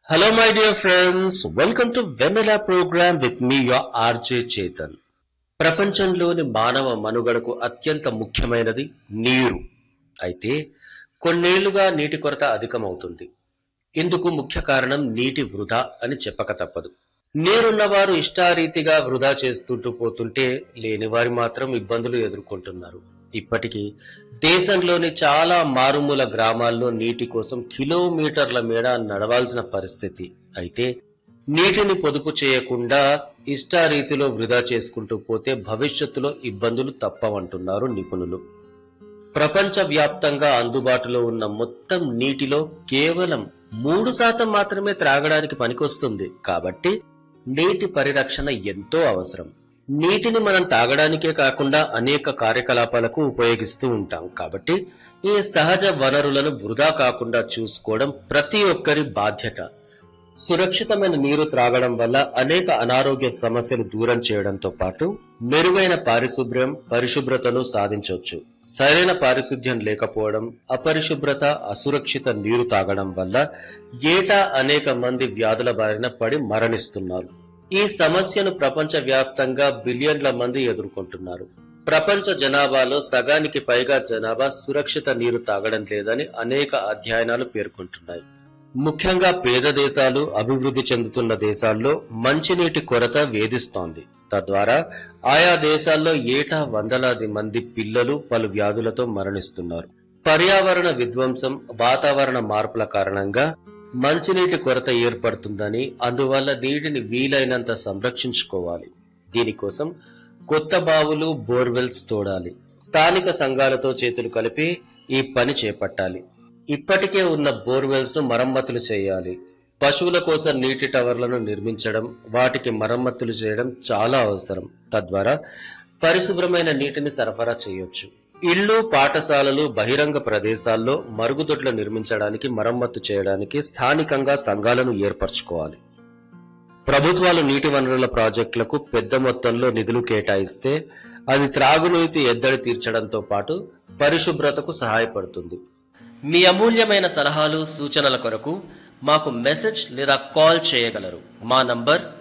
Hello, my dear friends. Welcome to Vanilla program with me, your RJ Chetan. ప్రపంచంలోని మానవ మనుగడకు అత్యంత ముఖ్యమైనది నీరు అయితే కొన్నేళ్లుగా నీటి కొరత అధికమవుతుంది ఇందుకు ముఖ్య కారణం నీటి వృధా అని చెప్పక తప్పదు నీరున్నవారు ఇష్టారీతిగా వృధా చేస్తుంటూ పోతుంటే లేనివారు మాత్రం ఇబ్బందులు ఎదుర్కొంటున్నారు ఇప్పటికీ దేశంలోని చాలా మారుమూల గ్రామాల్లో నీటి కోసం కిలోమీటర్ల మేడ నడవాల్సిన పరిస్థితి అయితే నీటిని పొదుపు చేయకుండా ఇష్టారీతిలో వృధా చేసుకుంటూ పోతే భవిష్యత్తులో ఇబ్బందులు తప్పవంటున్నారు నిపుణులు ప్రపంచ వ్యాప్తంగా అందుబాటులో ఉన్న మొత్తం నీటిలో కేవలం మూడు శాతం మాత్రమే త్రాగడానికి పనికొస్తుంది కాబట్టి నీటి పరిరక్షణ ఎంతో అవసరం నీటిని మనం తాగడానికే కాకుండా అనేక కార్యకలాపాలకు ఉపయోగిస్తూ ఉంటాం కాబట్టి ఈ సహజ వనరులను వృధా కాకుండా చూసుకోవడం ప్రతి ఒక్కరి బాధ్యత సురక్షితమైన నీరు త్రాగడం వల్ల అనేక అనారోగ్య సమస్యలు దూరం చేయడంతో పాటు మెరుగైన పారిశుభ్రం పరిశుభ్రతను సాధించవచ్చు సరైన పారిశుధ్యం లేకపోవడం అపరిశుభ్రత అసురక్షిత నీరు తాగడం వల్ల ఏటా అనేక మంది వ్యాధుల బారిన పడి మరణిస్తున్నారు ఈ సమస్యను ప్రపంచ వ్యాప్తంగా బిలియన్ల మంది ఎదుర్కొంటున్నారు ప్రపంచ జనాభాలో సగానికి పైగా జనాభా సురక్షిత నీరు తాగడం లేదని అనేక అధ్యయనాలు పేర్కొంటున్నాయి ముఖ్యంగా పేద దేశాలు అభివృద్ధి చెందుతున్న దేశాల్లో మంచినీటి కొరత వేధిస్తోంది తద్వారా ఆయా దేశాల్లో ఏటా వందలాది మంది పిల్లలు పలు వ్యాధులతో మరణిస్తున్నారు పర్యావరణ విధ్వంసం వాతావరణ మార్పుల కారణంగా మంచినీటి కొరత ఏర్పడుతుందని అందువల్ల నీటిని వీలైనంత సంరక్షించుకోవాలి దీనికోసం కొత్త బావులు బోర్వెల్స్ తోడాలి స్థానిక సంఘాలతో చేతులు కలిపి ఈ పని చేపట్టాలి ఇప్పటికే ఉన్న బోర్వెల్స్ ను మరమ్మతులు చేయాలి పశువుల కోసం నీటి టవర్లను నిర్మించడం వాటికి మరమ్మతులు చేయడం చాలా అవసరం తద్వారా పరిశుభ్రమైన నీటిని సరఫరా చేయొచ్చు ఇళ్ళు పాఠశాలలు బహిరంగ ప్రదేశాల్లో మరుగుదొడ్లు నిర్మించడానికి మరమ్మతు చేయడానికి స్థానికంగా సంఘాలను ఏర్పరచుకోవాలి ప్రభుత్వాలు నీటి వనరుల ప్రాజెక్టులకు పెద్ద మొత్తంలో నిధులు కేటాయిస్తే అది త్రాగునీటి ఎద్దడి తీర్చడంతో పాటు పరిశుభ్రతకు సహాయపడుతుంది మీ అమూల్యమైన సలహాలు సూచనల కొరకు మాకు మెసేజ్ లేదా కాల్ చేయగలరు మా నంబర్